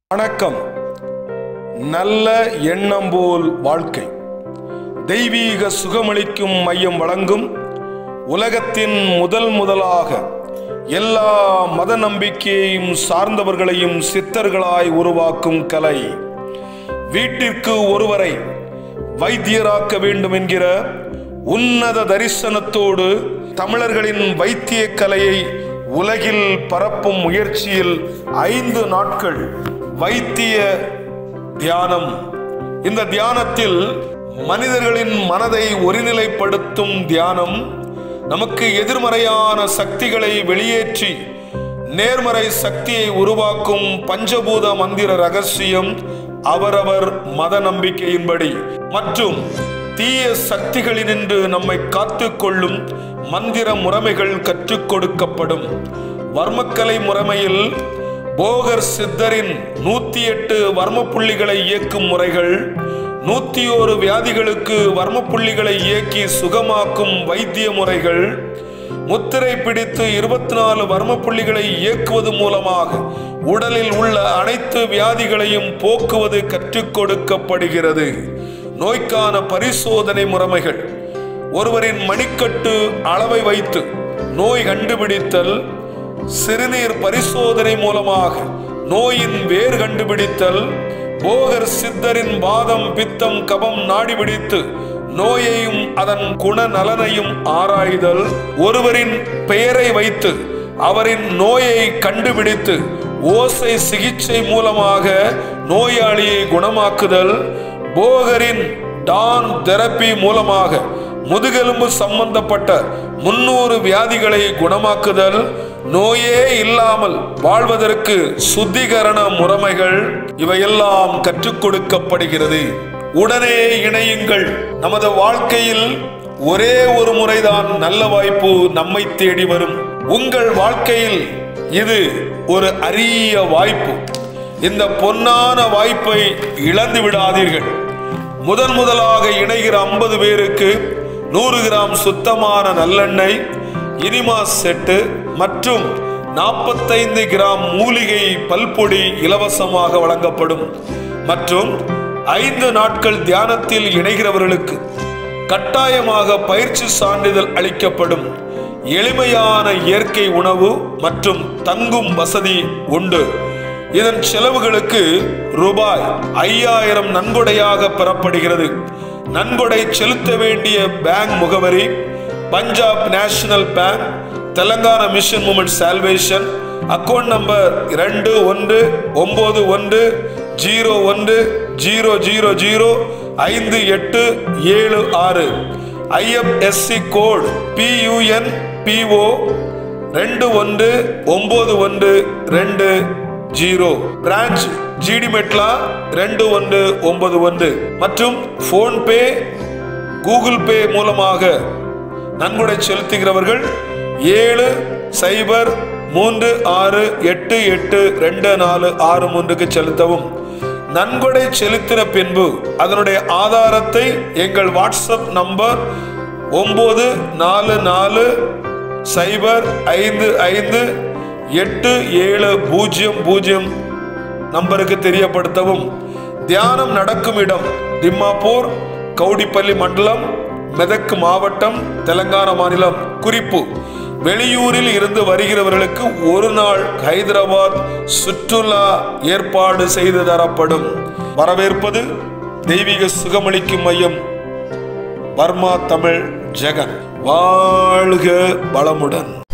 வணக்கம் நல்ல எண்ணம் போல் வாழ்க்கை தெய்வீக சுகமளிக்கும் மையம் வழங்கும் உலகத்தின் முதல் முதலாக எல்லா மத நம்பிக்கையையும் சார்ந்தவர்களையும் சித்தர்களாய் உருவாக்கும் கலை வீட்டிற்கு ஒருவரை வைத்தியராக்க வேண்டும் என்கிற உன்னத தரிசனத்தோடு தமிழர்களின் வைத்திய கலையை உலகில் பரப்பும் முயற்சியில் ஐந்து நாட்கள் வைத்திய தியானம் இந்த தியானத்தில் மனிதர்களின் மனதை ஒருநிலைப்படுத்தும் தியானம் நமக்கு எதிர்மறையான சக்திகளை வெளியேற்றி நேர்மறை சக்தியை உருவாக்கும் பஞ்சபூத மந்திர ரகசியம் அவரவர் மத நம்பிக்கையின்படி மற்றும் தீய சக்திகளினின்று நம்மை காத்து கொள்ளும் மந்திர முறைமைகள் கற்றுக் கொடுக்கப்படும் வர்மக்கலை முறைமையில் போகர் சித்தரின் நூத்தி எட்டு வர்ம புள்ளிகளை இயக்கும் முறைகள் நூத்தி ஒரு வியாதிகளுக்கு வர்ம புள்ளிகளை இயக்கி சுகமாக்கும் வைத்திய முறைகள் முத்திரை பிடித்து இருபத்தி நாலு வர்ம புள்ளிகளை இயக்குவது மூலமாக உடலில் உள்ள அனைத்து வியாதிகளையும் போக்குவது கற்றுக் கொடுக்கப்படுகிறது நோய்க்கான பரிசோதனை முறைமைகள் ஒருவரின் மணிக்கட்டு அளவை வைத்து நோய் கண்டுபிடித்தல் சிறுநீர் பரிசோதனை மூலமாக நோயின் வேர் கண்டுபிடித்தல் போகர் சித்தரின் வாதம் பித்தம் கபம் நாடி பிடித்து நோயையும் அதன் குணநலனையும் ஆராய்தல் ஒருவரின் பெயரை வைத்து அவரின் நோயை கண்டுபிடித்து ஓசை சிகிச்சை மூலமாக நோயாளியை குணமாக்குதல் போகரின் டான் தெரப்பி மூலமாக முதுகெலும்பு சம்பந்தப்பட்ட முன்னூறு வியாதிகளை குணமாக்குதல் நோயே இல்லாமல் வாழ்வதற்கு சுத்திகரண முறைமைகள் இவையெல்லாம் கற்றுக் கொடுக்கப்படுகிறது உடனே இணையுங்கள் நமது வாழ்க்கையில் ஒரே ஒரு முறைதான் நல்ல வாய்ப்பு நம்மை தேடி வரும் உங்கள் வாழ்க்கையில் இது ஒரு அரிய வாய்ப்பு இந்த பொன்னான வாய்ப்பை இழந்து விடாதீர்கள் முதன் முதலாக இணைகிற ஐம்பது பேருக்கு நூறு கிராம் சுத்தமான நல்லெண்ணெய் இனிமா செட்டு மற்றும் நாற்பத்தைந்து கிராம் மூலிகை பல்பொடி இலவசமாக வழங்கப்படும் மற்றும் ஐந்து நாட்கள் தியானத்தில் இணைகிறவர்களுக்கு கட்டாயமாக பயிற்சி சான்றிதழ் அளிக்கப்படும் எளிமையான இயற்கை உணவு மற்றும் தங்கும் வசதி உண்டு இதன் செலவுகளுக்கு ரூபாய் ஐயாயிரம் நன்கொடையாக பெறப்படுகிறது நன்கொடை செலுத்த வேண்டிய பேங்க் முகவரி Punjab national bank Telangana mission moment salvation account number ரெண்டு ஒன்று ஒன்பது ஒன்று ஜீரோ ஒன்று ஜீரோ ஜீரோ ஜீரோ ஐந்து எட்டு ஏழு ஆறு ஐஎஃப்எஸ்சி கோட் பியூஎன் பிஓ ரெண்டு ஒன்று ஒன்பது ஒன்று ரெண்டு ஜீரோ பிரான்ச் ஜிடி மெட்லா ரெண்டு ஒன்று ஒன்பது ஒன்று மற்றும் போன்பே கூகுள் பே மூலமாக நன்கொடை செலுத்துகிறவர்கள் ஏழு சைபர் மூன்று ஆறு எட்டு எட்டு ரெண்டு நாலு ஆறு மூன்றுக்கு செலுத்தவும் நன்கொடை செலுத்தின பின்பு அதனுடைய ஆதாரத்தை எங்கள் வாட்ஸ்அப் நம்பர் ஒன்பது நாலு நாலு சைபர் ஐந்து ஐந்து எட்டு ஏழு பூஜ்ஜியம் பூஜ்ஜியம் நம்பருக்கு தெரியப்படுத்தவும் தியானம் நடக்கும் இடம் திம்மாப்பூர் கவுடிப்பள்ளி மண்டலம் மெதக் மாவட்டம் தெலங்கானா மாநிலம் குறிப்பு வெளியூரில் இருந்து வருகிறவர்களுக்கு ஒரு நாள் ஹைதராபாத் சுற்றுலா ஏற்பாடு செய்து தரப்படும் வரவேற்பது தெய்வீக சுகமளிக்கும் மையம் பர்மா தமிழ் ஜெகன் வாழ்க வளமுடன்